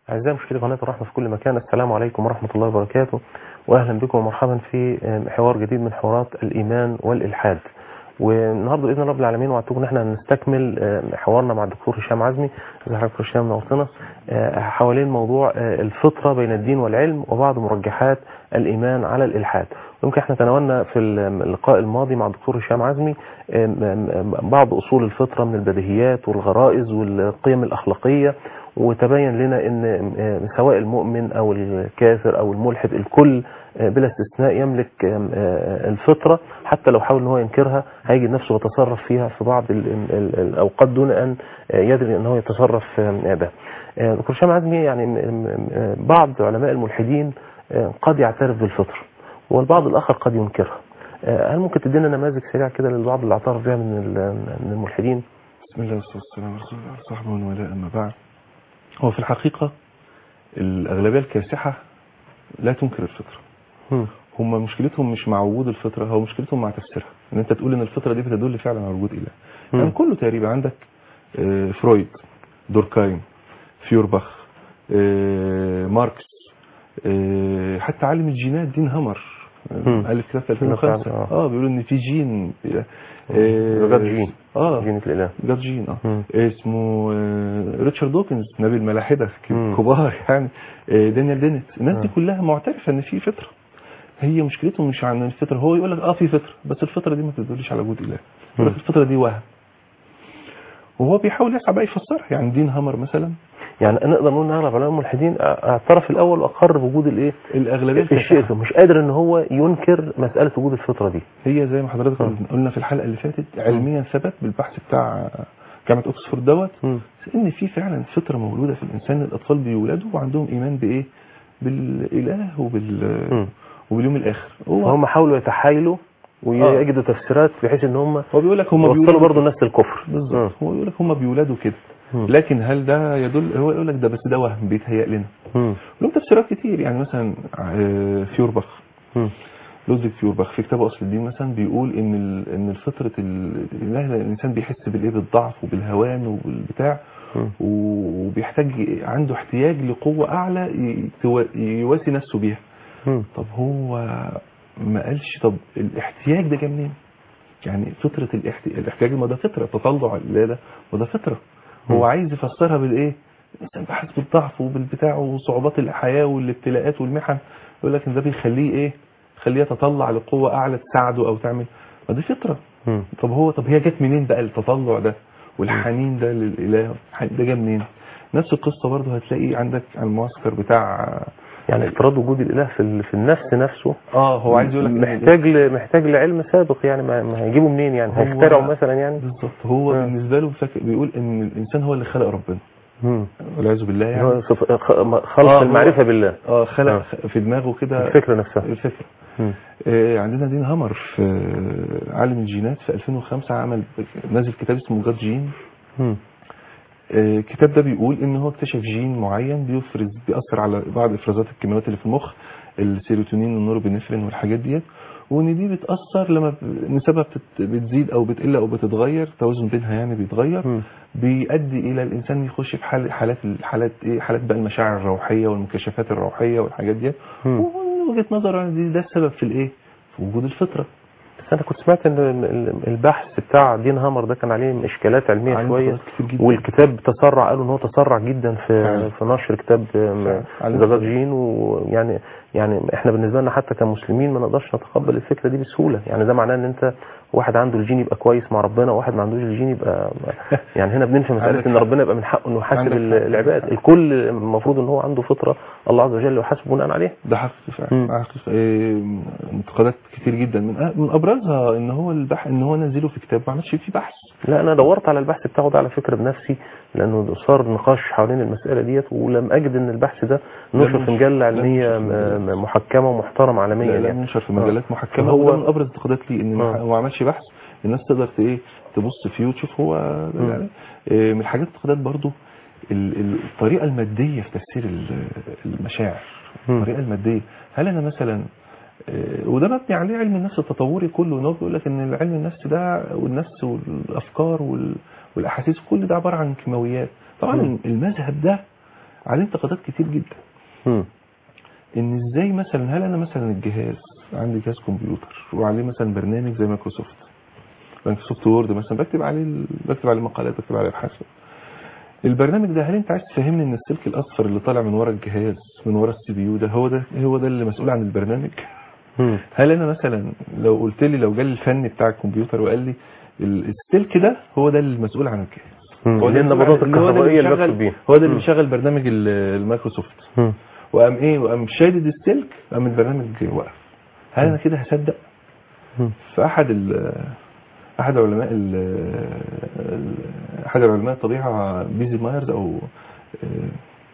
أعزائي مشاهدي قناة الرحمة في كل مكان السلام عليكم ورحمة الله وبركاته وأهلا بكم ومرحبا في حوار جديد من حوارات الإيمان والإلحاد والنهارده باذن رب العالمين وعدتكم ان احنا هنستكمل حوارنا مع الدكتور هشام عزمي ازي حضرتك دكتور هشام نورتنا حوالين موضوع الفطره بين الدين والعلم وبعض مرجحات الايمان على الالحاد ويمكن احنا تناولنا في اللقاء الماضي مع الدكتور هشام عزمي بعض اصول الفطره من البديهيات والغرائز والقيم الاخلاقيه وتبين لنا ان سواء المؤمن او الكافر او الملحد الكل بلا استثناء يملك الفطرة حتى لو حاول ان هو ينكرها هيجي نفسه يتصرف فيها في بعض الاوقات دون ان يدري ان هو يتصرف بها دكتور هشام عزمي يعني بعض علماء الملحدين قد يعترف بالفطرة والبعض الاخر قد ينكرها هل ممكن تدينا نماذج سريعه كده للبعض اللي اعترف بها من من الملحدين بسم الله والصلاه والسلام على رسول الله صحبه ولا اما بعد هو في الحقيقة الأغلبية الكاسحة لا تنكر الفطرة هم مشكلتهم مش مع وجود الفطرة هو مشكلتهم مع تفسيرها ان انت تقول ان الفطرة دي بتدل فعلا على وجود اله يعني كله تقريبا عندك فرويد دوركايم فيورباخ ماركس حتى عالم الجينات دين هامر الف كتاب في 2005 اه بيقولوا ان في جين آه جين اه جينة الاله جاد جين اه اسمه آه ريتشارد دوكنز نبي الملاحده كبار يعني آه دانيال دينيت الناس دي كلها معترفه ان في فطره هي مشكلتهم مش عن الفطره هو يقول لك اه في فطره بس الفطره دي ما تدلش على وجود اله يقول لك الفطره دي وهم وهو بيحاول يسعى بقى يفسرها يعني دين هامر مثلا يعني نقدر نقول ان اغلب علماء الملحدين اعترف الاول واقر بوجود الايه الاغلبيه الشيء مش قادر ان هو ينكر مساله وجود الفطره دي هي زي ما حضرتك قلنا في الحلقه اللي فاتت علميا ثبت بالبحث بتاع جامعه اوكسفورد دوت ان في فعلا فطره مولوده في الانسان الاطفال بيولدوا وعندهم ايمان بايه بالاله وبال م. وباليوم الاخر هو هم حاولوا يتحايلوا ويجدوا آه. تفسيرات بحيث ان هم هو بيقول لك هم بيوصلوا برضه الناس للكفر بالظبط هو بيقول لك هم بيولدوا كده لكن هل ده يدل هو يقول لك ده بس ده وهم بيتهيأ لنا لهم تفسيرات كتير يعني مثلا فيورباخ لودفيج فيورباخ في كتابه اصل الدين مثلا بيقول ان ان الفطره الانسان بيحس بالايه بالضعف وبالهوان وبالبتاع وبيحتاج عنده احتياج لقوه اعلى يواسي نفسه بيها طب هو ما قالش طب الاحتياج ده جاي منين؟ يعني فطره الاحتياج ما ده فطره تطلع لا ده ما ده فطره هو عايز يفسرها بالايه الانسان بحس بالضعف وبالبتاع وصعوبات الحياه والابتلاءات والمحن يقول لك ان ده بيخليه ايه يخليه يتطلع لقوه اعلى تساعده او تعمل ما دي فطره مم. طب هو طب هي جت منين بقى التطلع ده والحنين ده للاله ده جه منين نفس القصه برضه هتلاقي عندك على المعسكر بتاع يعني افتراض وجود الاله في في النفس نفسه اه هو عايز يقول لك محتاج ل... محتاج لعلم سابق يعني ما هيجيبوا منين يعني هيخترعوا مثلا يعني بالظبط هو آه. بالنسبه له فاكر بيقول ان الانسان هو اللي خلق ربنا والعياذ بالله يعني هو خلق آه المعرفه بالله اه خلق آه. في دماغه كده الفكره نفسها الفكره آه عندنا دين هامر في عالم الجينات في 2005 عمل نزل كتاب اسمه جاد جين م. الكتاب ده بيقول ان هو اكتشف جين معين بيفرز بيأثر على بعض افرازات الكيماويات اللي في المخ السيروتونين والنوربينفرين والحاجات ديت وان دي بتأثر لما نسبها بتزيد او بتقل او بتتغير التوازن بينها يعني بيتغير م. بيؤدي الى الانسان يخش في حال حالات حالات ايه حالات بقى المشاعر الروحيه والمكاشفات الروحيه والحاجات ديت ومن وجهه نظر دي ده السبب في الايه في وجود الفطره بس انا كنت سمعت ان البحث بتاع دين هامر ده كان عليه اشكالات علميه شويه والكتاب تسرع قالوا ان هو تسرع جدا في فعلا. في نشر كتاب زجاج جين ويعني يعني احنا بالنسبه لنا حتى كمسلمين ما نقدرش نتقبل الفكره دي بسهوله يعني ده معناه ان انت واحد عنده الجين يبقى كويس مع ربنا وواحد ما عندوش الجين يبقى يعني هنا بننفي مساله ان ربنا يبقى من حقه انه يحاسب العباد الكل المفروض ان هو عنده فطره الله عز وجل يحاسب بناء عليها ده حقيقي فعلا حقيقي إيه انتقادات كتير جدا من من ابرزها ان هو البحث ان هو نزله في كتاب ما عملش فيه بحث لا انا دورت على البحث بتاعه ده على فكره بنفسي لانه صار نقاش حوالين المساله ديت ولم اجد ان البحث ده نشر في مجله علميه محكمه ومحترمه عالميا لا, لا يعني نشر في مجلات محكمه هو من ابرز الانتقادات ليه ان ما عملش بحث الناس تقدر ايه تبص فيه وتشوف هو يعني إيه من الحاجات الانتقادات برضو الطريقه الماديه في تفسير المشاعر الطريقه الماديه هل انا مثلا وده مبني عليه علم النفس التطوري كله ان هو بيقول لك ان علم النفس ده والنفس والافكار والاحاسيس كل ده عباره عن كيماويات طبعا المذهب ده عليه انتقادات كتير جدا مم. ان ازاي مثلا هل انا مثلا الجهاز عندي جهاز كمبيوتر وعليه مثلا برنامج زي مايكروسوفت مايكروسوفت وورد مثلا بكتب عليه ال- بكتب عليه مقالات بكتب عليه ابحاث البرنامج ده هل انت عايز تفهمني ان السلك الاصفر اللي طالع من ورا الجهاز من ورا السي بي يو ده هو ده هو ده اللي مسؤول عن البرنامج مم. هل انا مثلا لو قلت لي لو جالي الفني بتاع الكمبيوتر وقال لي ال- السلك ده هو ده المسؤول عن الجهاز مم. هو ده دي المسؤول النبضات عن- اللي هو ده الكهربائية اللي بيشغل- بكتب بيها هو ده اللي مم. بيشغل برنامج ال- المايكروسوفت مم. وقام ايه وقام شادد السلك قام البرنامج وقف هل انا كده هصدق مم. فاحد ال احد علماء ال ال- احد علماء الطبيعه بيزي مايرز او آه،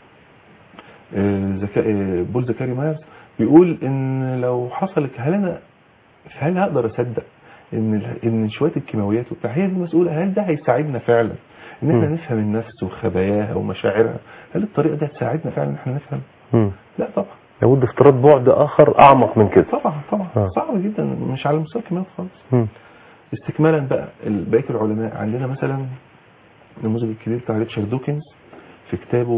آه، ذكاء آه، بول زكاري مايرز بيقول ان لو حصلت هل انا هل هقدر اصدق ان ال- ان شويه الكيماويات وبتاع هي المسؤوله هل ده هيساعدنا فعلا ان احنا مم. نفهم النفس وخباياها ومشاعرها هل الطريقه دي هتساعدنا فعلا ان احنا نفهم مم. لا طبعا لابد افتراض بعد اخر اعمق من كده طبعا طبعا آه. صعب جدا مش على مستوى الكيماوي خالص مم. استكمالا بقى ال- بقيه العلماء عندنا مثلا النموذج الكبير بتاع ريتشارد دوكنز في كتابه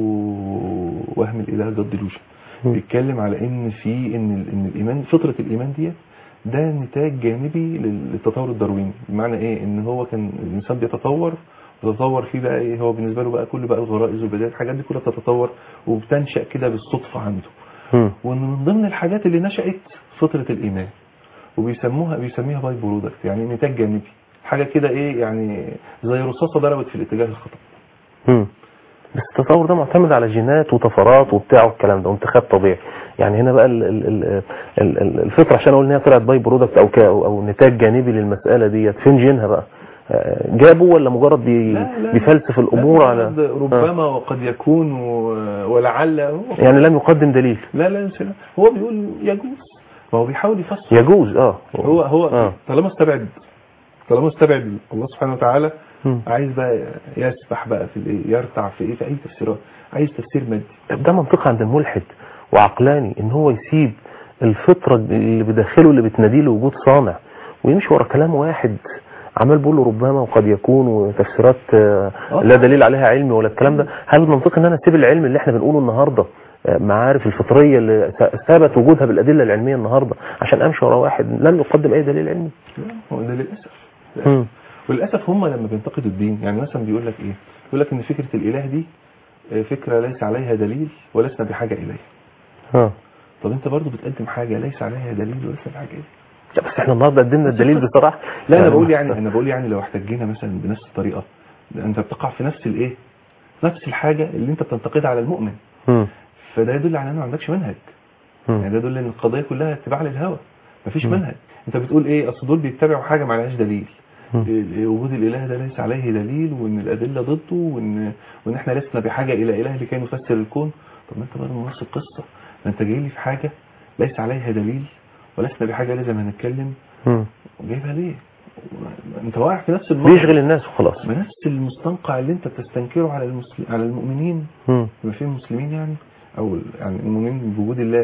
وهم الاله ضد ديلوجن مم. بيتكلم على ان في ان ال- ان الايمان فطره الايمان ديت ده نتاج جانبي لل- للتطور الدارويني بمعنى ايه ان هو كان الانسان بيتطور وتطور فيه بقى ايه هو بالنسبه له بقى كل بقى الغرائز والبدايات الحاجات دي كلها بتتطور وبتنشا كده بالصدفه عنده مم. وان من ضمن الحاجات اللي نشأت فطرة الإيمان وبيسموها بيسميها باي برودكت يعني نتاج جانبي حاجة كده ايه يعني زي رصاصة ضربت في الاتجاه الخطأ مم. بس التطور ده معتمد على جينات وطفرات وبتاع والكلام ده وانتخاب طبيعي يعني هنا بقى ال ال ال ال ال الفطره عشان اقول ان هي طلعت باي برودكت او ك او أو نتاج جانبي للمساله ديت فين جينها بقى آه، جابوا ولا مجرد بي لا، لا. بيفلسف الامور لا، على ربما وقد يكون و- ولعل هو يعني لم يقدم دليل لا لا لا، هو بيقول يجوز ما هو بيحاول يفسر يجوز اه هو هو آه. طالما استبعد طالما استبعد الله سبحانه وتعالى مم. عايز بقى يسبح بقى في الايه يرتع في ايه في اي تفسيرات عايز تفسير مادي طب ده منطق عند الملحد وعقلاني ان هو يسيب الفطره اللي بداخله اللي بتناديه لوجود صانع ويمشي ورا كلام واحد عمال بيقول له ربما وقد يكون وتفسيرات آه، آه. لا دليل عليها علمي ولا الكلام ده هل المنطق ان انا اسيب العلم اللي احنا بنقوله النهارده آه، معارف الفطريه اللي ث- ثبت وجودها بالادله العلميه النهارده عشان امشي ورا واحد لم يقدم اي دليل علمي لا، هو ده للاسف مم. وللاسف هم لما بينتقدوا الدين يعني مثلا بيقول لك ايه يقول لك ان فكره الاله دي آه، فكره ليس عليها دليل ولسنا بحاجه اليها ها طب انت برضو بتقدم حاجه ليس عليها دليل ولسنا بحاجه اليها لا، بس احنا النهارده قدمنا الدليل بصراحه لا انا بقول يعني انا بقول يعني لو احتجينا مثلا بنفس الطريقه انت بتقع في نفس الايه نفس الحاجه اللي انت بتنتقدها على المؤمن مم. فده يدل على ان ما عندكش منهج مم. يعني ده يدل ان القضيه كلها اتباع للهوى مفيش مم. منهج انت بتقول ايه اصل دول بيتبعوا حاجه ما عليهاش دليل مم. إيه- وجود الاله ده ليس عليه دليل وان الادله ضده وان وان احنا لسنا بحاجه الى اله لكي نفسر الكون طب ما انت برضه نفس القصه ما انت جاي لي في حاجه ليس عليها دليل ولسنا بحاجه لازم هنتكلم مم. جايبها ليه انت واقع في نفس الموقف بيشغل الناس وخلاص بنفس المستنقع اللي انت بتستنكره على المسلم على المؤمنين مم. بما فيهم المسلمين يعني او ال- يعني المؤمنين بوجود الله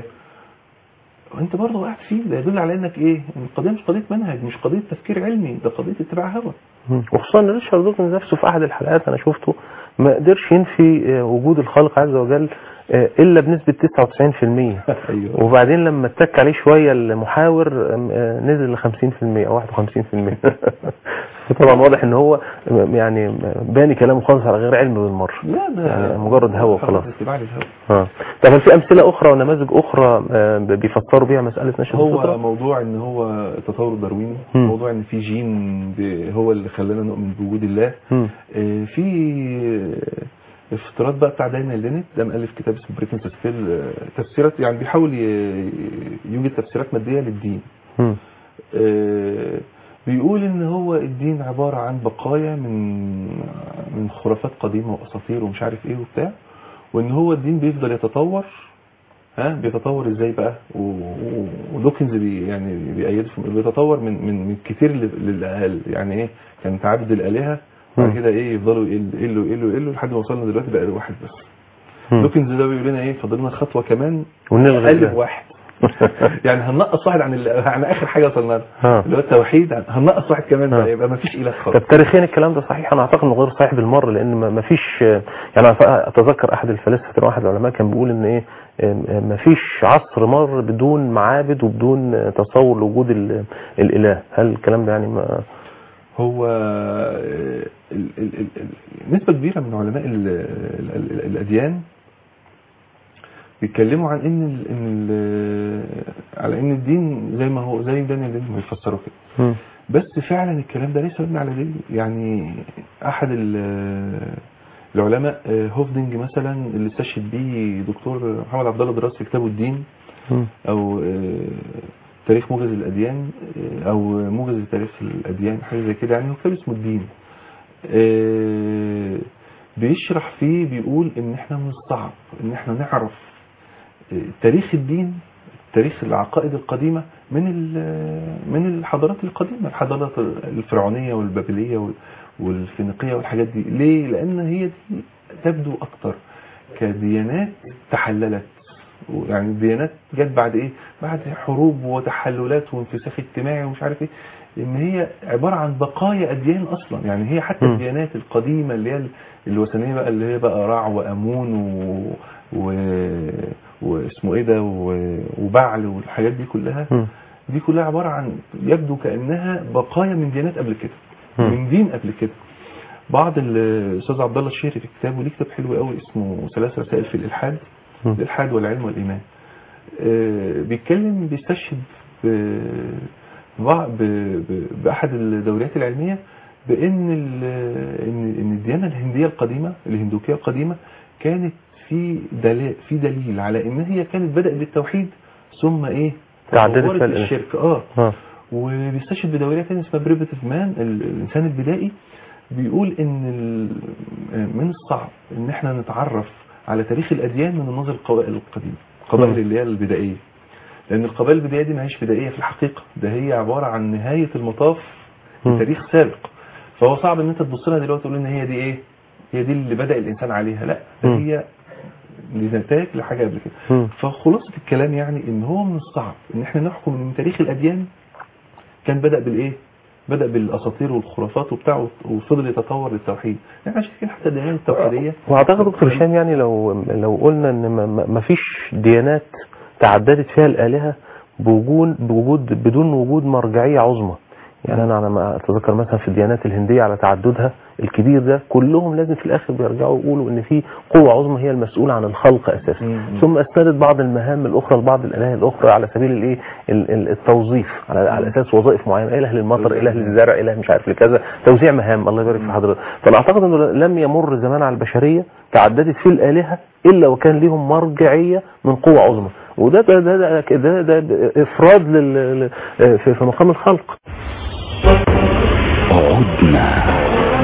وانت برضه وقعت فيه ده يدل على انك ايه ان القضيه مش قضيه منهج مش قضيه تفكير علمي ده قضيه اتباع هوى مم. وخصوصا ان ريتشارد دوكنز نفسه في احد الحلقات انا شفته ما قدرش ينفي آه، وجود الخالق عز وجل آه، الا بنسبه 99% ايوه وبعدين لما اتك عليه شويه المحاور آم، آه، نزل ل 50% او 51% طبعا واضح ان هو آم، يعني باني كلامه خالص على غير علم بالمره لا ده يعني مجرد هوى فقط وخلاص. اتباع للهوى اه طب هل في امثله اخرى ونماذج اخرى آه، بيفسروا بيها مساله نشر هو الفطره؟ موضوع ان هو التطور الدارويني مم. موضوع ان في جين ب- هو اللي خلانا نؤمن بوجود الله مم. آه، في افتراض بقى بتاع داينا لينت ده مؤلف كتاب اسمه بريكن تفسير تفسيرات يعني بيحاول ي- يوجد تفسيرات ماديه للدين مم. آه، بيقول ان هو الدين عباره عن بقايا من من خرافات قديمه واساطير ومش عارف ايه وبتاع وان هو الدين بيفضل يتطور ها بيتطور ازاي بقى و- و- ودوكنز بي يعني بيأيده في- بيتطور من من من كتير لل- للاقل يعني ايه كان تعدد الالهه بعد مم. كده ايه يفضلوا يقلوا يقلوا يقلوا يقلوا لحد ما وصلنا دلوقتي بقى واحد بس مم. دوكنز ده بيقول لنا ايه فاضل لنا خطوه كمان ونلغي اقل الإله. بواحد يعني هننقص واحد عن ال- عن اخر حاجه وصلنا لها ها. اللي هو التوحيد هننقص واحد كمان ها. بقى يبقى ما فيش اله خالص طب تاريخيا الكلام ده صحيح انا اعتقد انه غير صحيح بالمره لان ما ما فيش يعني أنا اتذكر احد الفلاسفه واحد العلماء كان بيقول ان ايه ما فيش عصر مر بدون معابد وبدون تصور لوجود ال- الاله هل الكلام ده يعني ما هو آه، ال- ال- ال- ال- نسبة كبيرة من علماء ال- ال- ال- الأديان بيتكلموا عن ان ال ان ال على ان الدين زي ما هو زي دانيال دين ما يفسروا كده مم. بس فعلا الكلام ده ليس مبني على دليل يعني احد ال- العلماء آه، هوفدنج مثلا اللي استشهد بيه دكتور محمد عبد الله دراس في كتابه الدين مم. او آه، تاريخ موجز الاديان آه، او موجز لتاريخ الاديان حاجه زي كده يعني هو كتاب اسمه الدين آه، بيشرح فيه بيقول ان احنا من الصعب ان احنا نعرف آه، تاريخ الدين تاريخ العقائد القديمه من ال- من الحضارات القديمه الحضارات الفرعونيه والبابليه وال- والفينيقيه والحاجات دي ليه لان هي دي تبدو اكتر كديانات تحللت يعني الديانات جت بعد ايه بعد حروب وتحللات وانفساخ اجتماعي ومش عارف ايه ان هي عباره عن بقايا اديان اصلا يعني هي حتى م. الديانات القديمه اللي هي الوثنيه بقى اللي هي بقى رع وامون و... و... واسمه ايه ده و... وبعل والحاجات دي كلها مم. دي كلها عباره عن يبدو كانها بقايا من ديانات قبل كده مم. من دين قبل كده بعض الاستاذ عبد الله الشيري في كتابه ليه كتاب حلو قوي اسمه ثلاث رسائل في الالحاد مم. الالحاد والعلم والايمان آه، بيتكلم بيستشهد ب- بع- ب- ب- باحد الدوريات العلميه بان ال- ان ان الديانه الهنديه القديمه الهندوكيه القديمه كانت في دليل في دليل على ان هي كانت بدات بالتوحيد ثم ايه تعددت تطورت فيها الإله. الشرك اه ها. وبيستشهد بدوريه ثانيه اسمها بريفيتيف مان الانسان البدائي بيقول ان ال- من الصعب ان احنا نتعرف على تاريخ الاديان من النظر القبائل القديمه القبائل مم. اللي هي البدائيه لان القبائل البدائيه دي ما هيش بدائيه في الحقيقه ده هي عباره عن نهايه المطاف مم. لتاريخ سابق فهو صعب ان انت تبص لها دلوقتي تقول ان هي دي ايه هي دي اللي بدا الانسان عليها لا ده مم. هي دي نتائج لحاجه قبل كده مم. فخلاصة الكلام يعني ان هو من الصعب ان احنا نحكم من تاريخ الاديان كان بدأ بالايه بدأ بالاساطير والخرافات وبتاع وفضل يتطور للتوحيد احنا شايفين حتى الديانات التوحيديه واعتقد دكتور هشام يعني لو لو قلنا ان ما- ما ما فيش ديانات تعددت فيها الالهه بوجود بوجود بدون وجود مرجعيه عظمى يعني انا على ما اتذكر مثلا في الديانات الهنديه على تعددها الكبير ده كلهم لازم في الاخر بيرجعوا يقولوا ان في قوه عظمى هي المسؤوله عن الخلق اساسا مم. ثم اسندت بعض المهام الاخرى لبعض الالهه الاخرى على سبيل الايه ال- ال- التوظيف على, على اساس وظائف معينه اله للمطر اله للزرع اله مش عارف لكذا توزيع مهام الله يبارك في حضرتك فانا اعتقد انه لم يمر زمان على البشريه تعددت فيه الالهه الا وكان لهم مرجعيه من قوه عظمى وده ده ده ده, ده, ده افراد لل ل- في, في مقام الخلق عدنا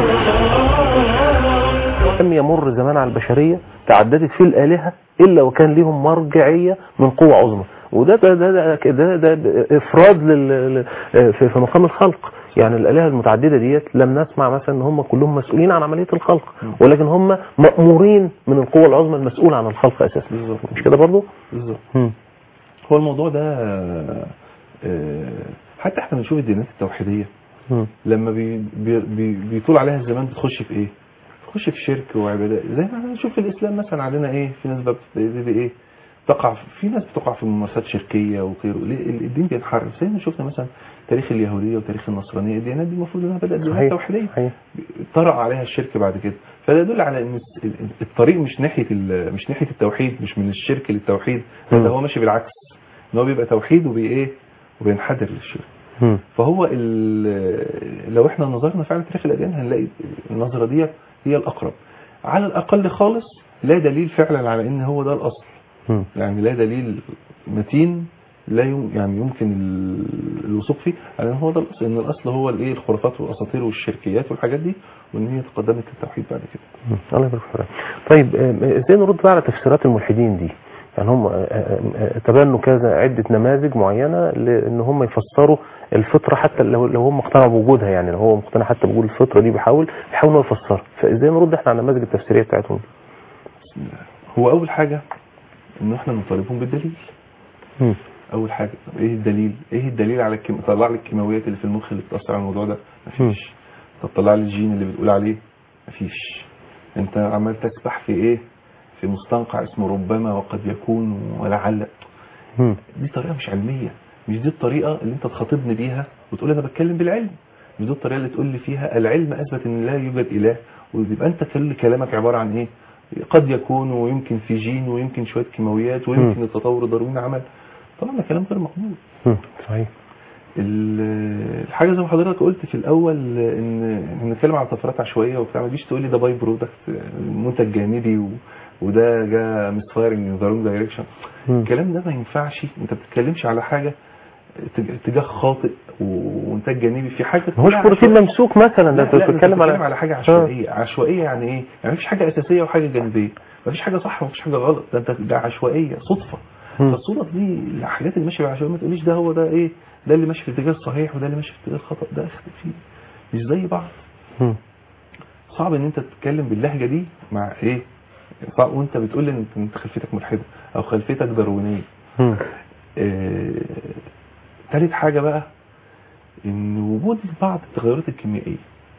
لم يمر زمان على البشريه تعددت فيه الالهه الا وكان لهم مرجعيه من قوه عظمى وده ده ده ده, ده, ده افراد لل ل- في, في مقام الخلق يعني الالهه المتعدده ديت لم نسمع مثلا ان هم كلهم مسؤولين عن عمليه الخلق ولكن هم مامورين من القوه العظمى المسؤوله عن الخلق اساسا بالظبط. مش كده برضه؟ بالظبط مم. هو الموضوع ده آه، حتى احنا بنشوف الديانات التوحيديه مم. لما بي بي بي بيطول عليها الزمان بتخش في ايه بتخش في شرك وعبادات زي ما بنشوف في الاسلام مثلا عندنا ايه في ناس بقى بت- ايه تقع في- في ناس بتقع في ممارسات شركيه وغيره ليه ال- الدين بينحرف زي ما شفنا مثلا تاريخ اليهوديه وتاريخ النصرانيه الديانات دي المفروض انها بدات ديانات صحيح. توحيديه صحيح. طرأ عليها الشرك بعد كده فده يدل على ان الس- ال- الطريق مش ناحيه ال- مش ناحيه التوحيد مش من الشرك للتوحيد لا مم. ده هو ماشي بالعكس ان هو بيبقى توحيد وبي ايه وبينحدر للشرك مم. فهو ال- لو احنا نظرنا فعلا تاريخ الاديان هنلاقي النظره دي هي الاقرب على الاقل خالص لا دليل فعلا على ان هو ده الاصل مم. يعني لا دليل متين لا يم يعني يمكن ال- الوثوق فيه على ان هو ده الاصل ان الاصل هو الايه الخرافات والاساطير والشركيات والحاجات دي وان هي تقدمت للتوحيد بعد كده مم. الله يبارك فيك طيب آه، ازاي نرد بقى على تفسيرات الملحدين دي يعني هم آه، آه، آه، تبنوا كذا عدة نماذج معينة لان هم يفسروا الفطرة حتى لو لو هم مقتنع بوجودها يعني لو هو مقتنع حتى بوجود الفطرة دي بيحاول بيحاول انه يفسرها فازاي نرد احنا على النماذج التفسيرية بتاعتهم دي؟ بسم الله هو اول حاجه ان احنا نطالبهم بالدليل مم. اول حاجه طب ايه الدليل ايه الدليل على الكيم... طلع لي الكيماويات اللي في المخ اللي بتاثر على الموضوع ده مفيش طب طلع لي الجين اللي بتقول عليه مفيش انت عمال تسبح في ايه في مستنقع اسمه ربما وقد يكون ولعل مم. دي طريقه مش علميه مش دي الطريقه اللي انت تخاطبني بيها وتقول انا بتكلم بالعلم مش دي الطريقه اللي تقول لي فيها العلم اثبت ان لا يوجد اله ويبقى انت كل كلامك عباره عن ايه قد يكون ويمكن في جين ويمكن شويه كيماويات ويمكن التطور الدارويني عمل طبعا ده كلام غير مقبول مم. صحيح ال- الحاجه زي ما حضرتك قلت في الاول ان احنا بنتكلم عن طفرات عشوائيه وبتاع ما تجيش تقول لي ده باي برودكت منتج جانبي و... وده جا مس فايرنج ان ذا رونج دايركشن مم. الكلام ده ما ينفعش انت بتتكلمش على حاجه اتج- اتجاه خاطئ و- وانتاج جانبي في حاجه مش كلها بروتين عشوائية. ممسوك مثلا ده لا انت لا بتتكلم على على حاجه عشوائيه عشوائيه يعني ايه يعني مفيش حاجه اساسيه وحاجه جانبيه مفيش حاجه صح ومفيش حاجه غلط ده انت ده عشوائيه صدفه مم. فالصدف دي الحاجات اللي ماشيه بالعشوائيه ما تقوليش ده هو ده ايه ده اللي ماشي في الاتجاه الصحيح وده اللي ماشي في الاتجاه الخطا ده اختلاف فيه مش زي بعض مم. صعب ان انت تتكلم باللهجه دي مع ايه صعب وانت بتقول لي ان انت خلفيتك ملحده او خلفيتك داروينيه مم. آه، تالت حاجة بقى ان وجود بعض التغيرات الكيميائية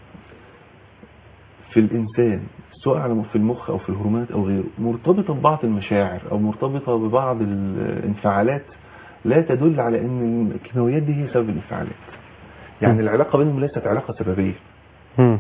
في الانسان سواء على في المخ او في الهرمونات او غيره مرتبطة ببعض المشاعر او مرتبطة ببعض الانفعالات لا تدل على ان الكيماويات دي هي سبب الانفعالات يعني العلاقة بينهم ليست علاقة سببية مم.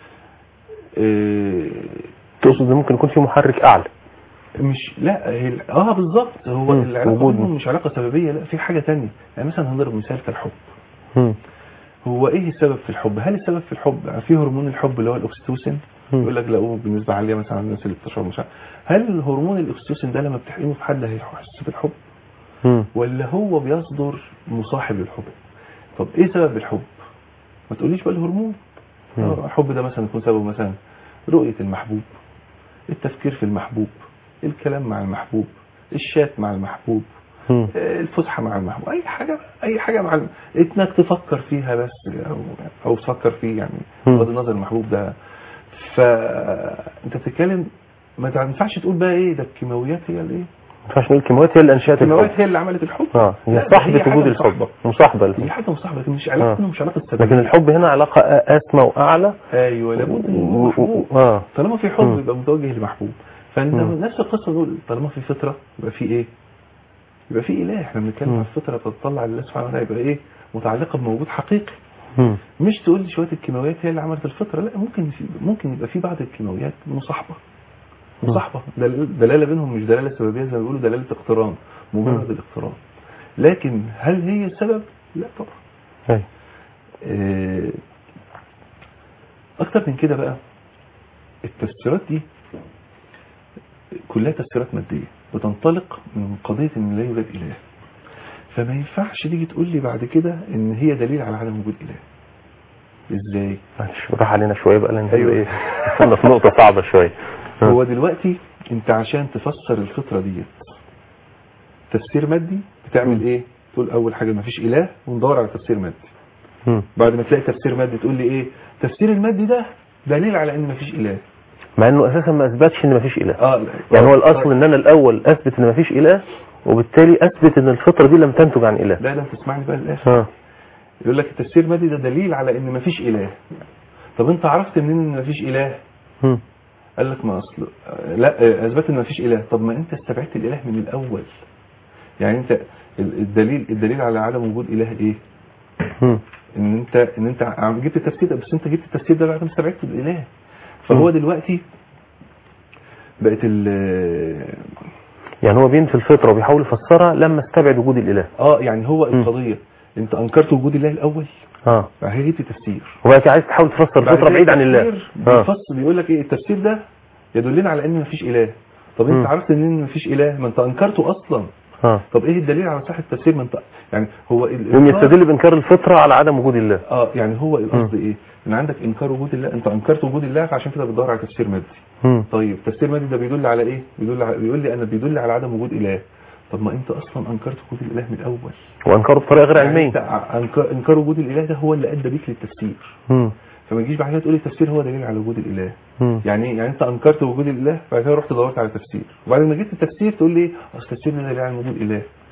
آه، تقصد ان ممكن يكون في محرك اعلى مش لا هي اه بالظبط هو مم. العلاقة وجود- بينهم مش علاقة سببية لا في حاجة تانية يعني مثلا هنضرب مثال كالحب مم. هو ايه السبب في الحب هل السبب في الحب في هرمون الحب اللي هو الاكسيتوسين مم. يقول لك لا هو بنسبه عاليه مثلا عند الناس اللي بتشرب مش عارف. هل هرمون الاكسيتوسين ده لما بتحقنه في حد هيحس بالحب مم. ولا هو بيصدر مصاحب للحب طب ايه سبب الحب ما تقوليش بقى الهرمون مم. آه، الحب ده مثلا يكون سببه مثلا رؤيه المحبوب التفكير في المحبوب الكلام مع المحبوب الشات مع المحبوب مم. الفسحه مع المحبوب اي حاجه اي حاجه مع الم- انك تفكر فيها بس او او تفكر فيه يعني مم. بغض النظر المحبوب ده فانت بتتكلم ما ينفعش تقول بقى ايه ده الكيماويات هي الايه ما ينفعش نقول الكيماويات هي اللي انشات الكيماويات الحب هي اللي عملت الحب اه لا، هي ده صاحبة حاجة وجود الحب مصاحبة. مصاحبة دي للحب حاجه مصاحبه لكن مش علاقه آه. مش علاقه سبب لكن الحب هنا علاقة اسمى واعلى ايوه لابد من و- و- محبوب اه طالما في حب مم. يبقى متوجه لمحبوب فانت مم. نفس القصه نقول طالما في فطره يبقى في ايه؟ يبقى في اله احنا بنتكلم مم. عن الفطره بتطلع لله سبحانه وتعالى يبقى ايه؟ متعلقه بموجود حقيقي مم. مش تقول لي شويه الكيماويات هي اللي عملت الفطره لا ممكن في ممكن يبقى في بعض الكيماويات مصاحبه مصاحبه دل- دلاله بينهم مش دلاله سببيه زي ما بيقولوا دلاله اقتران مجرد الاقتران لكن هل هي السبب؟ لا طبعا أيوة. آه، اكتر من كده بقى التفسيرات دي كلها تفسيرات ماديه بتنطلق من قضيه ان لا يوجد اله فما ينفعش تيجي تقول لي بعد كده ان هي دليل على عدم وجود اله ازاي معلش راح علينا شوية بقى لان أيوة. ايه وصلنا في نقطة صعبة شوية هو دلوقتي انت عشان تفسر الفطره ديت تفسير مادي بتعمل ايه تقول اول حاجه ما فيش اله وندور على تفسير مادي مم. بعد ما تلاقي تفسير مادي تقول لي ايه تفسير المادي ده دليل على ان ما فيش اله مع انه اساسا ما اثبتش ان ما فيش اله اه لا. يعني هو الاصل ان انا الاول اثبت ان ما فيش اله وبالتالي اثبت ان الفطرة دي لم تنتج عن اله لا لا تسمعني بقى للاخر اه يقول لك التفسير المادي ده دليل على ان ما فيش اله طب انت عرفت منين ان ما فيش اله مم. قال لك ما اصل آه، لا آه، اثبت ان ما فيش اله طب ما انت استبعدت الاله من الاول يعني انت ال- الدليل الدليل على عدم وجود اله ايه مم. ان انت ان انت عم- جبت التفسير ده بس انت جبت التفسير ده بعد ما استبعدت الاله فهو مم. دلوقتي بقت ال يعني هو بينفي الفطرة وبيحاول يفسرها لما استبعد وجود الاله اه يعني هو مم. القضيه انت انكرت وجود الله الاول اه بعد كده جبت تفسير وبقى كده عايز تحاول تفسر بعد الفطرة كده بعيد عن الله التفسير اه بيفصل بيقول لك ايه التفسير ده يدلنا على ان مفيش اله طب انت مم. عرفت ان مفيش اله ما انت انكرته اصلا اه طب ايه الدليل على صحه التفسير ما انت يعني هو ال- يوم الإنكار- يستدل بانكار الفطرة على عدم وجود الله اه يعني هو القصد ايه ان عندك انكار وجود الله انت انكرت وجود الله فعشان كده بتدور على تفسير مادي مم. طيب تفسير مادي ده بيدل على ايه بيدل على بيقول لي انا بيدل على عدم وجود اله طب ما انت اصلا انكرت وجود الاله من الاول وانكاره بطريقة غير يعني علمية انت ع- انكار انكار وجود الاله ده هو اللي ادى بيك للتفسير مم. فما تجيش بعد كده تقول لي التفسير هو دليل على وجود الاله مم. يعني ايه؟ يعني انت انكرت وجود الاله بعد كده رحت دورت على تفسير وبعد ما جبت التفسير تقول لي اصل التفسير ده دليل على وجود اله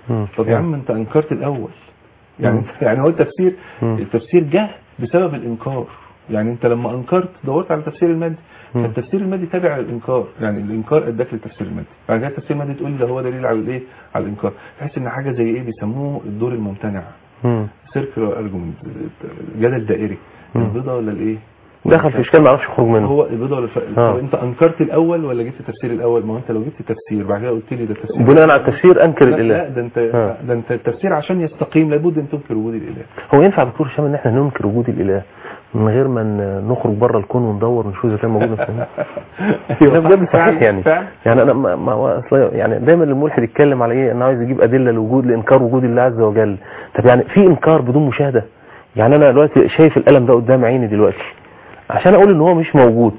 مم. طب يا عم انت انكرت الاول يعني مم. يعني هو التفسير مم. التفسير جه بسبب الانكار يعني انت لما انكرت دورت على التفسير المادي مم. فالتفسير المادي تابع للانكار يعني الانكار اداك للتفسير المادي بعد كده التفسير المادي تقول ده هو دليل على الايه على الانكار تحس ان حاجه زي ايه بيسموه الدور الممتنع مم. سيركل ارجمنت جدل دائري مم. البيضه ولا الايه دخل في اشكال ما عرفش يخرج منه هو البيضه ولا الف... آه. طب انت انكرت الاول ولا جبت التفسير الاول ما هو انت لو جبت تفسير بعد كده قلت لي ده تفسير بناء على التفسير انكر لا, لا الاله ده انت آه. ده انت التفسير عشان يستقيم لابد ان تنكر وجود الاله هو ينفع دكتور هشام ان احنا ننكر وجود الاله من غير ما ن- نخرج بره الكون وندور ونشوف اذا كان موجود في السماء ده بجد صحيح يعني فعلا يعني انا ما ما هو اصل يعني دايما الملحد يتكلم على ايه انه عايز يجيب ادله لوجود لانكار وجود الله عز وجل طب يعني في انكار بدون مشاهده يعني انا دلوقتي شايف القلم ده قدام عيني دلوقتي عشان اقول ان هو مش موجود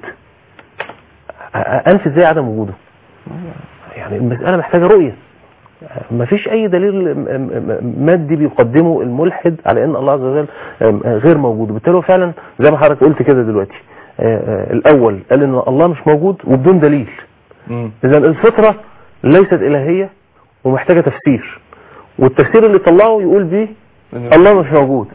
أ- أ- انفي ازاي عدم وجوده يعني المساله محتاجه رؤيه ما فيش اي دليل م- م- مادي بيقدمه الملحد على ان الله عز وجل م- غير موجود وبالتالي هو فعلا زي ما حضرتك قلت كده دلوقتي آه، آه، الاول قال ان الله مش موجود وبدون دليل مم. اذا الفطره ليست الهيه ومحتاجه تفسير والتفسير اللي طلعه يقول بيه الله مش موجود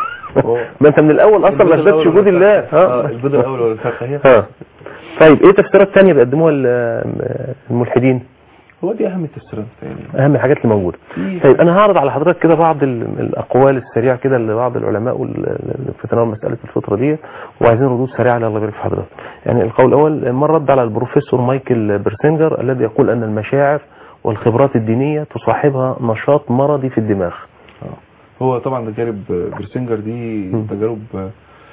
ما انت من الاول اصلا ما اثبتش وجود الله اه البيضه الاول ولا الفرخه هي ها طيب ايه تفسيرات تانية بيقدموها ال- الملحدين هو دي اهم التفسيرات يعني اهم الحاجات اللي موجوده في- طيب انا هعرض على حضرتك كده بعض ال- الاقوال السريعه كده لبعض العلماء وال- ال- في تناول مساله الفطره دي وعايزين ردود سريعه الله يبارك في حضرتك يعني القول الاول ما رد على البروفيسور مايكل برسنجر الذي يقول ان المشاعر والخبرات الدينيه تصاحبها نشاط مرضي في الدماغ آه. هو طبعا تجارب برسنجر دي مم. تجارب آه،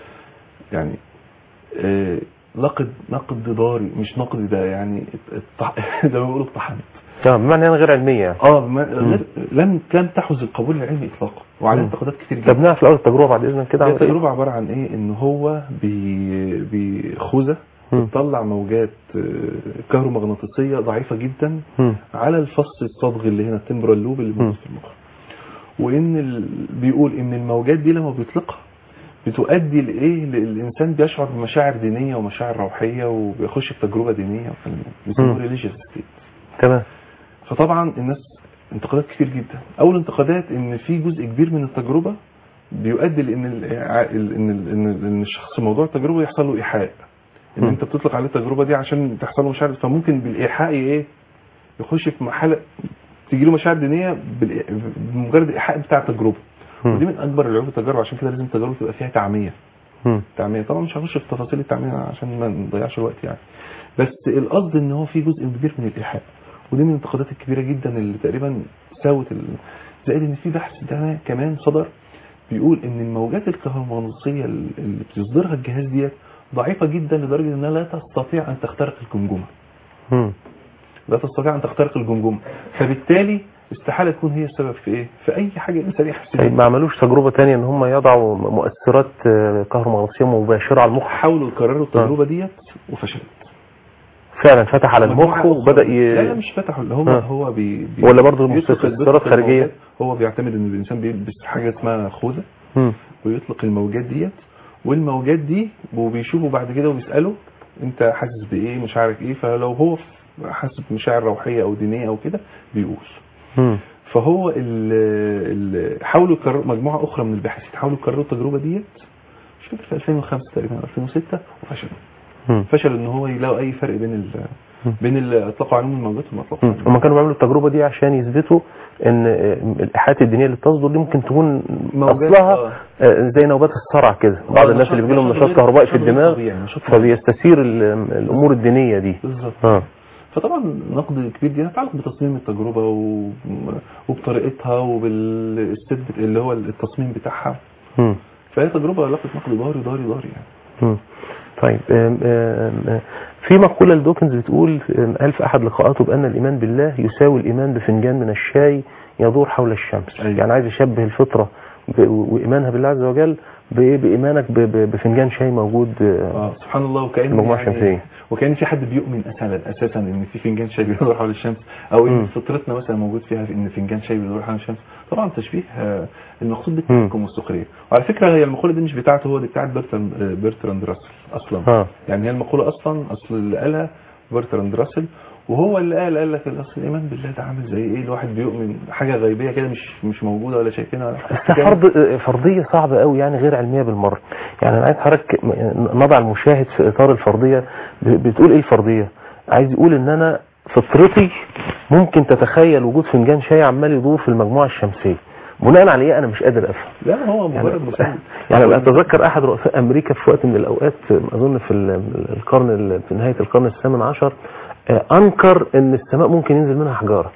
يعني آه، نقد نقد ضاري مش نقد ده يعني الط- زي ما بيقولوا الطحنت اه بمعنى انها غير علميه يعني اه ما- غير لم كان تحوز القبول العلمي اطلاقا وعليه مم. انتقادات كتير طب جدا نعرف الاول التجربه بعد اذنك كده هي عملت إيه؟ التجربة عبارة عن ايه ان هو بي بخوذة مم. بتطلع موجات آه، كهرومغناطيسية ضعيفة جدا مم. على الفص الصبغ اللي هنا التمبرال لوب اللي مم. موجود في المخ وان ال... بيقول ان الموجات دي لما بيطلقها بتؤدي لايه للانسان بيشعر بمشاعر دينيه ومشاعر روحيه وبيخش في تجربه دينيه بيسموها مم. ريليجيوس ستيت تمام فطبعا الناس انتقادات كتير جدا اول انتقادات ان في جزء كبير من التجربه بيؤدي لان ال ان ال ان, ال ان الشخص في موضوع التجربه يحصل له ايحاء ان مم. انت بتطلق عليه التجربه دي عشان تحصل له مشاعر فممكن بالايحاء ايه يخش في مرحله تيجي له مشاعر دينيه بالإ- بمجرد الايحاء بتاع التجربه مم. ودي من اكبر العيوب التجارب عشان كده لازم التجارب تبقى فيها تعميه مم. تعميه طبعا مش هخش في تفاصيل التعميه عشان ما نضيعش الوقت يعني بس القصد ان هو في جزء كبير من الايحاء ودي من الانتقادات الكبيره جدا اللي تقريبا ساوت ال... زائد ان في بحث ده كمان صدر بيقول ان الموجات الكهرومغناطيسيه اللي بتصدرها الجهاز ديت ضعيفه جدا لدرجه انها لا تستطيع ان تخترق الجمجمه مم. لا تستطيع ان تخترق الجمجمه فبالتالي استحاله تكون هي السبب في ايه في اي حاجه الانسان يحس طيب بيها. ما عملوش تجربه تانية ان هم يضعوا مؤثرات آه، كهرومغناطيسيه مباشره على المخ حاولوا يكرروا التجربه ديت وفشلت فعلا فتح على المخ مجموعة وبدا أخرى. لا لا ي... مش فتحوا اللي هو آه. هو بي بي ولا برضه بيطلق- مؤثرات بيطلق خارجية؟ الموجات. هو بيعتمد ان الانسان بيلبس حاجه اسمها خوذه مم. ويطلق الموجات ديت والموجات دي وبيشوفوا بعد كده وبيسالوا انت حاسس بايه مش عارف ايه فلو هو حاسس بمشاعر روحيه او دينيه او كده بيقول مم. فهو ال ال حاولوا يكرروا مجموعه اخرى من الباحثين حاولوا يكرروا التجربه ديت مش فاكر في 2005 تقريبا 2006 وفشلوا مم. فشلوا ان هو يلاقوا اي فرق بين ال مم. بين اللي اطلقوا عليهم الموجات وما اطلقوا مم. عليهم هم كانوا بيعملوا التجربه دي عشان يثبتوا ان آه، الايحاءات الدينيه اللي تصدر دي ممكن تكون موجات، اصلها آه. آه، زي نوبات الصرع كده بعض آه، الناس اللي نشاط- بيجي لهم نشاط نشاط غير- كهربائي في نشاط غير الدماغ طبيعي، نشاط غير فبيستثير ال- الامور الدينيه دي بالظبط اه فطبعا نقد كبير جدا يتعلق بتصميم التجربه و... وبطريقتها وبالست اللي هو التصميم بتاعها مم. فهي تجربه لقت نقد ضاري ضاري ضاري يعني مم. طيب آم، آم، آم، في مقولة لدوكنز بتقول آم، قال في أحد لقاءاته بأن الإيمان بالله يساوي الإيمان بفنجان من الشاي يدور حول الشمس أيوة. يعني عايز يشبه الفطرة ب- وإيمانها بالله عز وجل بإيه؟ بإيمانك ب- ب- بفنجان شاي موجود آه، اه سبحان الله وكان المجموعة الشمسية. وكان في حد بيؤمن اساسا اساسا ان في فنجان شاي بيدور حول الشمس او مم. ان فطرتنا مثلا موجود فيها في ان فنجان شاي بيدور حول الشمس طبعا تشبيه آه، المقصود بالتحكم والسخريه وعلى فكره هي المقوله دي مش بتاعته هو دي بتاعت برتراند آه، برتراند راسل اصلا اه يعني هي المقوله اصلا اصل اللي قالها برتراند راسل وهو اللي قال قال لك الاصل الايمان بالله ده عامل زي ايه الواحد بيؤمن حاجه غيبيه كده مش مش موجوده ولا شايفينها ولا بس فرض فرضيه صعبه قوي يعني غير علميه بالمره يعني انا عايز حضرتك نضع المشاهد في اطار الفرضيه ب- بتقول ايه الفرضيه عايز يقول ان انا فطرتي ممكن تتخيل وجود فنجان شاي عمال يدور في المجموعه الشمسيه بناء على ايه انا مش قادر افهم لا هو مجرد مسلم يعني أنا اتذكر احد رؤساء امريكا في وقت من الاوقات اظن في ال- القرن ال- في نهايه القرن الثامن عشر آه، انكر ان السماء ممكن ينزل منها حجاره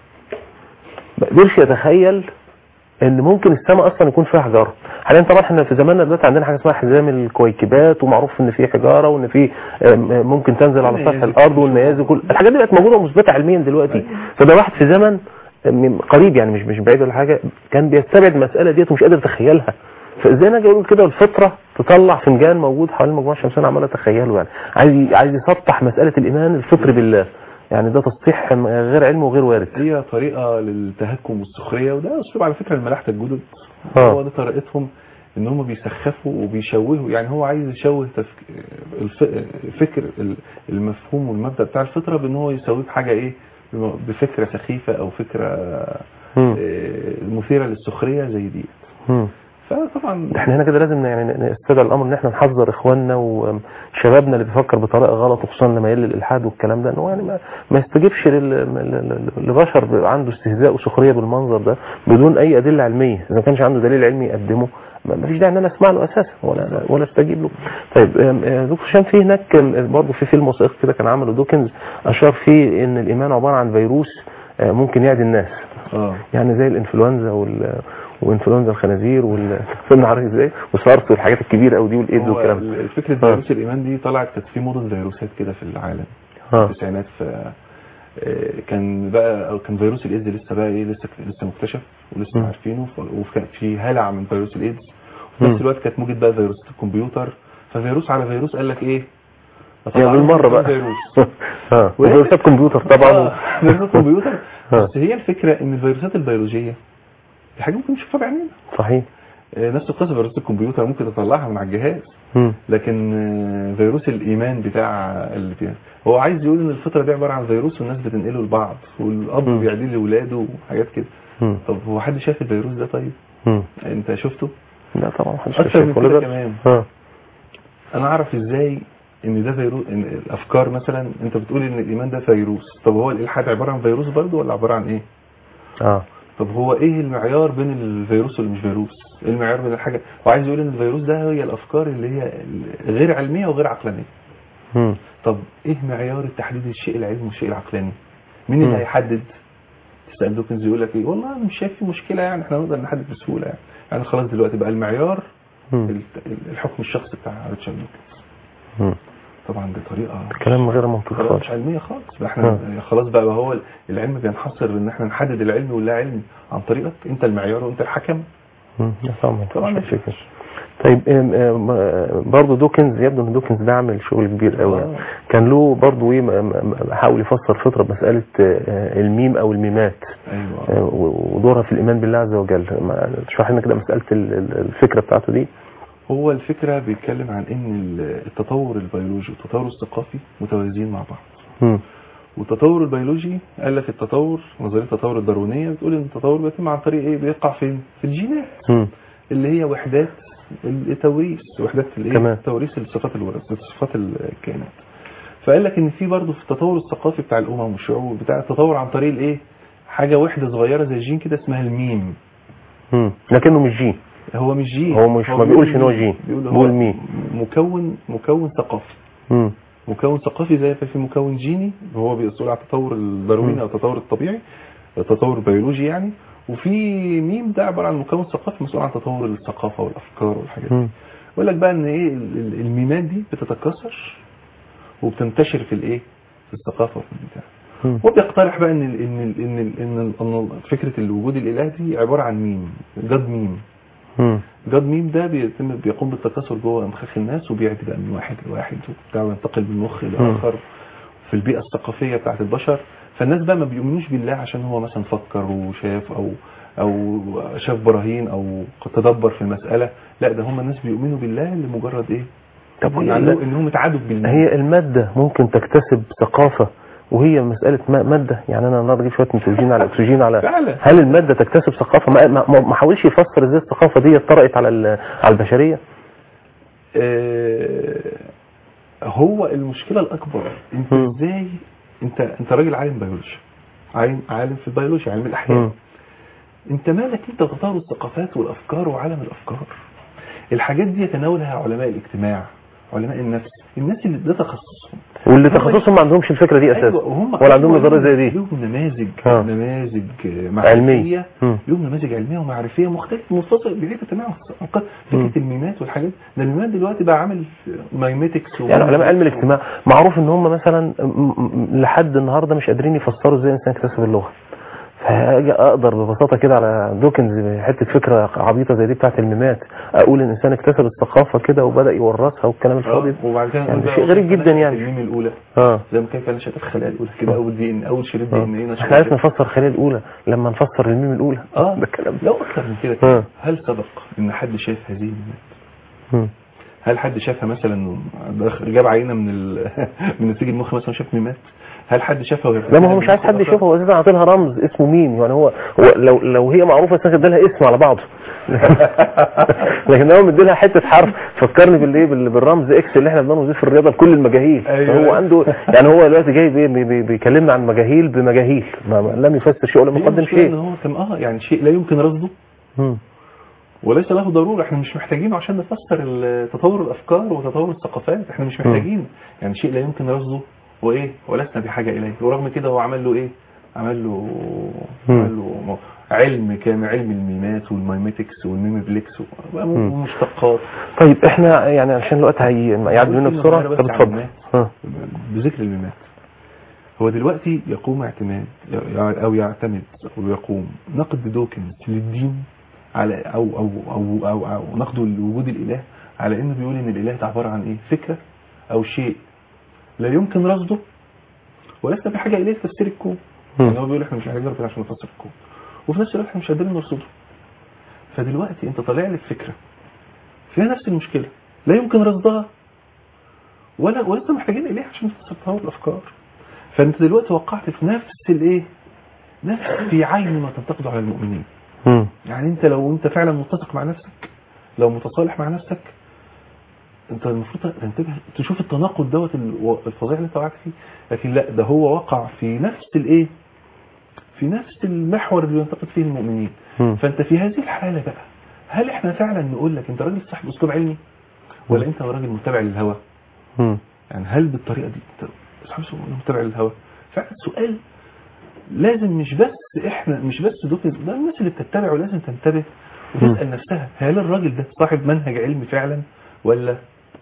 ما قدرش يتخيل ان ممكن السماء اصلا يكون فيها حجاره حاليا طبعا احنا في زماننا دلوقتي عندنا حاجه اسمها حزام الكويكبات ومعروف ان في حجاره وان في آه، ممكن تنزل على سطح الارض والنيازك كل الحاجات دي بقت موجوده ومثبته علميا دلوقتي فده واحد في زمن من قريب يعني مش مش بعيد ولا حاجه كان بيستبعد المساله ديت ومش قادر يتخيلها فازاي انا اجي اقول كده الفطره تطلع فنجان موجود حوالين المجموعه الشمسيه عمال اتخيله يعني عايز عايز يسطح مساله الايمان الفطري بالله يعني ده تسطيح غير علمي وغير وارد هي طريقه للتهكم والسخريه وده اسلوب على فكره الملاحده الجدد آه. هو ده طريقتهم ان هم بيسخفوا وبيشوهوا يعني هو عايز يشوه تفك... الف... فكر ال- المفهوم والمبدا بتاع الفطره بان هو يسويه بحاجه ايه بفكره سخيفه او فكره مم. آه، مثيره للسخريه زي دي مم. فطبعا احنا هنا كده لازم يعني نستدعي الامر ان احنا نحذر اخواننا وشبابنا اللي بيفكر بطريقه غلط وخصوصا لما يقل الالحاد والكلام ده ان هو يعني ما, ما يستجيبش لل- لل- لبشر عنده استهزاء وسخريه بالمنظر ده بدون اي ادله علميه اذا ما كانش عنده دليل علمي يقدمه ما ما فيش داعي ان انا اسمع له اساسا ولا ولا استجيب له طيب ام- اه، دكتور هشام في هناك ام، برضه في فيلم وثائقي كده كان عمله دوكنز اشار فيه ان الايمان عباره عن فيروس اه، ممكن يعدي الناس اه يعني زي الانفلونزا وال وانفلونزا الخنازير وال فهمنا عارف ازاي وسارس والحاجات الكبيره قوي دي والايدز هو والكلام ده ال- فكره فيروس الايمان دي طلعت كانت في موضه فيروسات كده في العالم في اه التسعينات ف آه، كان بقى أو كان فيروس الايدز لسه بقى ايه لسه لسه مكتشف ولسه مم. عارفينه ف- وكان في هلع من فيروس الايدز وفي مم. نفس الوقت كانت موجة بقى فيروسات الكمبيوتر ففيروس على فيروس قال لك ايه يا بالمره بقى فيروس اه وفيروسات كمبيوتر طبعا آه، فيروسات كمبيوتر آه. بس هي الفكره ان الفيروسات البيولوجيه دي حاجه ممكن نشوفها بعينينا صحيح آه، نفس القصه فيروسات الكمبيوتر ممكن تطلعها من على الجهاز مم. لكن آه، فيروس الايمان بتاع اللي فيها هو عايز يقول ان الفطره دي عباره عن فيروس والناس بتنقله لبعض والاب مم. بيعديه لاولاده وحاجات كده مم. طب هو حد شاف الفيروس ده طيب مم. انت شفته لا طبعا محدش اكتر من شايف ولا كده ده. كمان اه انا اعرف ازاي ان ده فيروس ان الافكار مثلا انت بتقول ان الايمان ده فيروس طب هو الالحاد عباره عن فيروس برضه ولا عباره عن ايه اه طب هو ايه المعيار بين الفيروس واللي مش فيروس ايه المعيار بين الحاجه وعايز يقول ان الفيروس ده هي الافكار اللي هي غير علميه وغير عقلانيه مم. طب ايه معيار تحديد الشيء العلمي والشيء العقلاني مين اللي مم. هيحدد تسال دوكنز يقول لك ايه والله أنا مش شايف في مشكله يعني احنا نقدر نحدد بسهوله يعني يعني خلاص دلوقتي بقى المعيار مم. ال- الحكم الشخصي بتاع ريتشارد دوكنز مم. طبعا دي طريقه كلام غير منطقي خلاص خالص مش علميه خالص بقى احنا خلاص بقى, بقى هو العلم بينحصر ان احنا نحدد العلم واللا علم عن طريقك انت المعيار وانت الحكم مم. لا طبعا طبعا طبعا ماشي. فكرة. طيب ام- ام- برضه دوكنز يبدو ان دوكنز ده عامل شغل كبير قوي يعني. آه. كان له برضه ايه م- م- حاول يفسر فطره مساله آه، الميم او الميمات ايوه آه، ودورها في الايمان بالله عز وجل ما- اشرح لنا كده مساله ال- ال- الفكره بتاعته دي هو الفكره بيتكلم عن ان ال- التطور البيولوجي والتطور الثقافي متوازيين مع بعض مم. والتطور البيولوجي قال لك التطور نظريه التطور الداروينيه بتقول ان التطور بيتم عن طريق ايه بيقع فين في الجينات مم. اللي هي وحدات التوريث وحدات الايه تمام. توريث الصفات الوراثيه صفات الكائنات فقال لك ان في برضه في التطور الثقافي بتاع الامم والشعوب بتاع التطور عن طريق الايه حاجه وحده صغيره زي الجين كده اسمها الميم مم. لكنه مش جين هو مش جين هو مش- ما بيقول بيقولش إن هو ميم. جين. بيقول بيقول هو ميم. مكون مكون ثقافي مم. مكون ثقافي زي في مكون جيني وهو بيسأل على التطور الدارويني مم. او التطور الطبيعي التطور البيولوجي يعني وفي ميم ده عباره عن مكون ثقافي مسؤول عن تطور الثقافه والافكار والحاجات دي مم. يقول لك بقى ان ايه ال- ال- الميمات دي بتتكاثر وبتنتشر في الايه في الثقافه وفي البتاع مم. وبيقترح بقى ان ال ان ال ان ال ان, ال أن فكره الوجود الاله دي عباره عن ميم جاد ميم مم. جاد ميم ده بيتم بيقوم بالتكاثر جوه مخاخ الناس وبيعدي بقى من واحد لواحد وبتاع وينتقل من مخ لاخر في البيئه الثقافيه بتاعت البشر فالناس بقى ما بيؤمنوش بالله عشان هو مثلا فكر وشاف او او شاف براهين او تدبر في المساله لا ده هم الناس بيؤمنوا بالله لمجرد ايه طب هي يعني انهم اتعادوا بالله هي المادة ممكن تكتسب ثقافة وهي مساله ما- ماده يعني انا النهارده اجيب شويه نيتروجين على اكسجين على فعلا. هل الماده تكتسب ثقافه ما ما- ما ما حاولش يفسر ازاي الثقافه دي طرقت على ال- على البشريه آه، هو المشكله الاكبر انت مم. ازاي انت انت راجل عالم بيولوجي عالم عالم في البيولوجيا علم الاحياء مم. انت مالك انت وتطور الثقافات والافكار وعالم الافكار الحاجات دي يتناولها علماء الاجتماع علماء النفس الناس اللي ده تخصصهم واللي تخصصهم ما عندهمش الفكره دي اساسا ايوه وهم ولا عندهم أيوة، نظريه زي دي لهم نماذج آه. نماذج علمية. معرفيه مم. لهم نماذج علميه ومعرفيه مختلفه منفصل بعيده تماما فكره مم. الميمات والحاجات ده الميمات دلوقتي بقى عامل مايماتكس يعني علماء علم الاجتماع معروف ان هم مثلا م- م- لحد النهارده مش قادرين يفسروا ازاي الانسان يكتسب اللغه فاجي اقدر ببساطه كده على دوكنز حته فكره عبيطه زي دي بتاعت الميمات اقول ان الانسان اكتسب الثقافه كده وبدا يورثها والكلام الفاضي ده. وبعد كده يعني نقول بقى شيء غريب كيف جدا نشأت يعني. الميم الاولى اه زي ما كيف نشأت الخلايا الاولى كده اول دي ان اول شريط دي ان ايه احنا عرفنا نفسر الخليه الاولى لما نفسر الميم الاولى اه ده الكلام لو اكثر من كده آه. كده. هل سبق ان حد شاف هذه الميمات مم. هل حد شافها مثلا دخل- جاب عينه من ال... من نسيج المخ مثلا شاف ميمات هل حد شافها وهي لا ما هو مش عايز حد يشوفه هو اساسا عاطينها رمز اسمه مين يعني هو, هو لو لو هي معروفه اساسا ادالها اسم على بعضه لكن هو مديلها حته حرف فكرني بالايه بال- بالرمز اكس اللي احنا بنرمز بيه في الرياضه بكل المجاهيل أيوة. فهو عنده يعني هو دلوقتي جاي بي- بي- بي- بيكلمنا عن مجاهيل بمجاهيل ما ما- لم يفسر شيء ولا هي مقدم المشكلة ان شيء هو كان اه يعني شيء لا يمكن رصده مم. وليس له ضروره احنا مش محتاجينه عشان نفسر ال- تطور الافكار وتطور الثقافات احنا مش محتاجين يعني شيء لا يمكن رصده وايه ولسنا بحاجه اليه ورغم كده هو عمل له ايه عمل له مم. عمل له م- علم كامل علم الميمات والمايماتكس والميمبلكس مم. ومشتقات طيب احنا يعني عشان الوقت هيعدي منه بص بسرعه إنه طب بس عن اتفضل المات. ها. بذكر الميمات هو دلوقتي يقوم اعتماد او يعتمد او يقوم نقد دوكنز للدين على او او او او, أو نقده لوجود الاله على انه بيقول ان الاله ده عباره عن ايه فكره او شيء لا يمكن رصده ولسنا بحاجه اليه في تفسير الكون مم. يعني هو بيقول احنا مش محتاجين ربنا عشان نفسر الكون وفي نفس الوقت احنا مش قادرين نرصده فدلوقتي انت طالع لي فكره فيها نفس المشكله لا يمكن رصدها ولا ولسه محتاجين اليه عشان نفسر تطور الافكار فانت دلوقتي وقعت في نفس الايه نفس في عين ما تنتقده على المؤمنين مم. يعني انت لو انت فعلا متفق مع نفسك لو متصالح مع نفسك انت المفروض تنتبه تشوف التناقض دوت ال- الفظيع اللي انت وقعت فيه لكن لا ده هو وقع في نفس الايه في نفس المحور اللي ينتقد فيه المؤمنين مم. فانت في هذه الحاله بقى هل احنا فعلا نقول لك انت راجل صاحب اسلوب علمي ولا انت راجل متبع للهوى مم. يعني هل بالطريقه دي انت صاحب اسلوب ولا متبع للهوى فعلا سؤال لازم مش بس احنا مش بس دوكنز ده الناس اللي بتتبعه لازم تنتبه وتسال نفسها هل الراجل ده صاحب منهج علمي فعلا ولا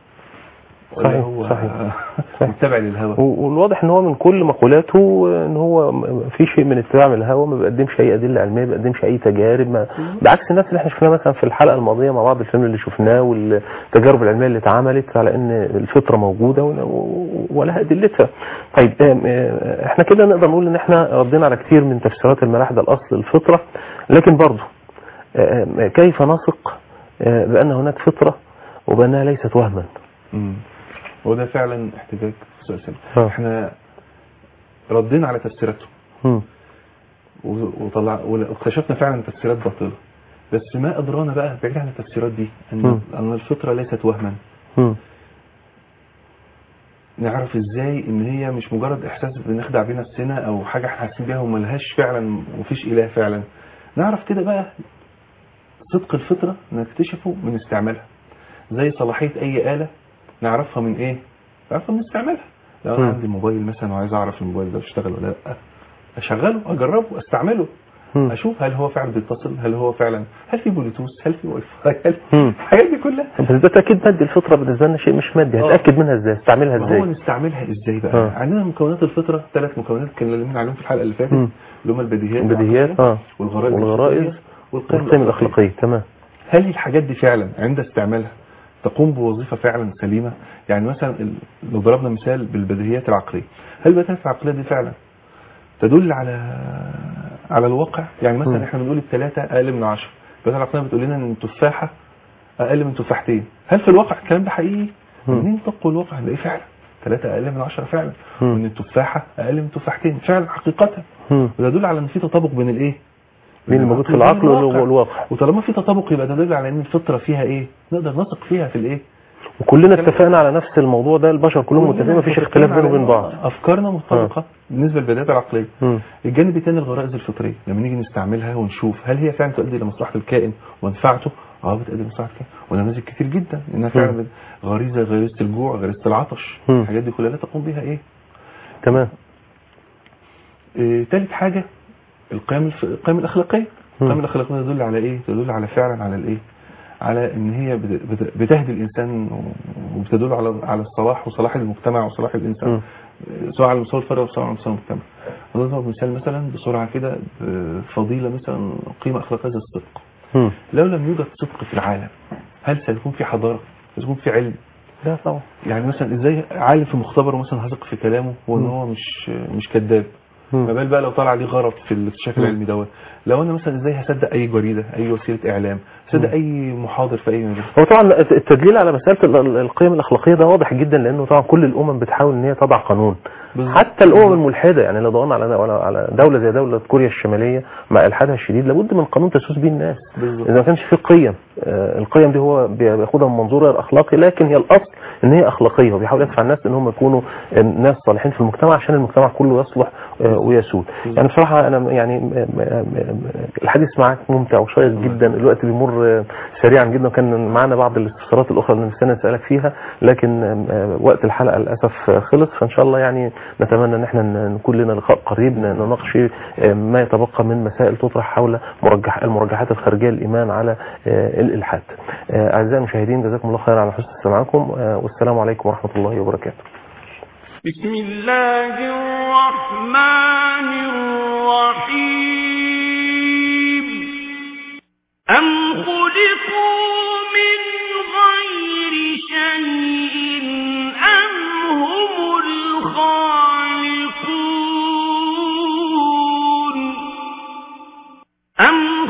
ولا صحيح، هو صحيح. متبع للهوى و- والواضح ان هو من كل مقولاته ان هو م- في شيء من اتباع من الهوى ما بيقدمش اي ادله علميه ما بيقدمش اي تجارب ما بعكس الناس اللي احنا شفناها مثلا في الحلقه الماضيه مع بعض الفيلم اللي شفناه والتجارب العلميه اللي اتعملت على ان الفطره موجوده ون- و- ولها ادلتها. طيب آم، آه، احنا كده نقدر نقول ان احنا ردينا على كتير من تفسيرات الملاحده الاصل الفطره لكن برضه آم، كيف نثق آه، بان هناك فطره وبانها ليست وهما؟ مم. وده فعلا احتجاج في سؤال سليم. آه. احنا ردينا على تفسيراته مم. و- وطلع واكتشفنا فعلا تفسيرات باطله بس ما ادرانا بقى بعيد عن التفسيرات دي مم. ان ان الفطره ليست وهما مم. نعرف ازاي ان هي مش مجرد احساس بنخدع بيه نفسنا او حاجه احنا حاسين بيها وملهاش فعلا ومفيش اله فعلا نعرف كده بقى صدق الفطره نكتشفه من استعمالها زي صلاحيه اي اله نعرفها من ايه نعرفها من استعمالها لو انا مم. عندي موبايل مثلا وعايز اعرف الموبايل ده بيشتغل ولا لا اشغله اجربه استعمله مم. اشوف هل هو فعلا بيتصل هل هو فعلا هل في بلوتوث هل في واي فاي هل مم. الحاجات دي كلها بس ده تأكيد مادي الفطرة بالنسبة لنا شيء مش مادي آه. هتأكد منها ازاي استعملها ما هو ازاي نستعملها ازاي بقى آه. عندنا مكونات الفطره ثلاث مكونات كنا اتكلمنا عليهم في الحلقه اللي فاتت مم. اللي هم البديهيات البديهيات اه والغرائز والغرائز الفطرية والقيم والقيم الأخلاقية. الأخلاقية تمام هل الحاجات دي فعلا عند استعمالها تقوم بوظيفه فعلا سليمه يعني مثلا ال- لو ضربنا مثال بالبديهيات العقليه هل البديهيات العقليه دي فعلا تدل على على الواقع يعني مم. مثلا احنا بنقول الثلاثه اقل من 10 البديهيات العقليه بتقول لنا ان التفاحه اقل من تفاحتين هل في الواقع الكلام ده حقيقي مم. منين تقوى الواقع نلاقيه فعلا ثلاثة اقل من 10 فعلا مم. وان التفاحه اقل من تفاحتين فعلا حقيقه مم. وده يدل على ان في تطابق بين الايه بين الموجود في وبين العقل الواقع. والواقع وطالما في تطابق يبقى ده يدل على ان الفطره فيها ايه نقدر نثق فيها في الايه وكلنا اتفقنا على نفس الموضوع ده البشر كلهم متفقين مفيش اختلاف بينه وبين بعض افكارنا متطابقه بالنسبه للبدايات العقليه مم. الجانب الثاني الغرائز الفطريه لما نيجي نستعملها ونشوف هل هي فعلا تؤدي لمصلحه الكائن ومنفعته اه بتؤدي لمصلحه الكائن ونماذج كتير جدا انها فعلا مم. بت- غريزه غريزه الجوع غريزه العطش مم. الحاجات دي كلها لا تقوم بها ايه تمام إيه، تالت حاجة القيم الف... القيم الأخلاقية مم. القيم الأخلاقية تدل على إيه؟ تدل على فعلا على الإيه؟ على إن هي بت... بت... بتهدي الإنسان وبتدل على على الصلاح وصلاح المجتمع وصلاح الإنسان مم. سواء على مستوى الفرد وسواء على مستوى المجتمع. نضرب مثال مثلا بسرعة كده فضيلة مثلا قيمة أخلاقية زي الصدق. مم. لو لم يوجد صدق في العالم هل سيكون في حضارة؟ سيكون في علم؟ لا طبعا يعني مثلا ازاي عالم في مختبره مثلا هثق في كلامه وان مم. هو مش مش كذاب مم. ما بال بقى لو طلع عليه غلط في الاكتشاف مم. العلمي دوت لو انا مثلا ازاي هصدق اي جريده اي وسيله اعلام هصدق مم. اي محاضر في اي مجال هو طبعا التدليل على مسألة ال- ال- القيم الأخلاقية ده واضح جدا لأنه طبعا كل الأمم بتحاول إن هي تضع قانون بالظبط. حتى الأمم الملحدة يعني لو دورنا على على- على دولة زي دولة كوريا الشمالية مع إلحادها الشديد لابد من قانون تسوس به الناس بالظبط. إذا ما كانش في قيم آه، القيم دي هو بياخدها من منظور غير أخلاقي لكن هي الأصل إن هي أخلاقية وبيحاول يدفع الناس إن هم يكونوا آه، ناس صالحين في المجتمع عشان المجتمع كله يصلح آه، ويسود يعني بصراحة أنا يعني م- م- م- الحديث معاك ممتع وشيق جدا الوقت بيمر آه، سريعا جدا وكان معانا بعض الاستفسارات الأخرى اللي نستنى نسألك فيها لكن آه، وقت الحلقة للأسف آه، خلص فإن شاء الله يعني نتمنى إن احنا ن- نكون لنا لقاء قريب ن- نناقش آه، ما يتبقى من مسائل تطرح حول مرجح المرجحات الخارجية للإيمان على آه، الإلحاد آه، أعزائي المشاهدين جزاكم الله خيرا على حسن استماعكم آه، والسلام عليكم ورحمة الله وبركاته بسم الله الرحمن الرحيم أم خلقوا من غير شيء أم هم الخالقون أم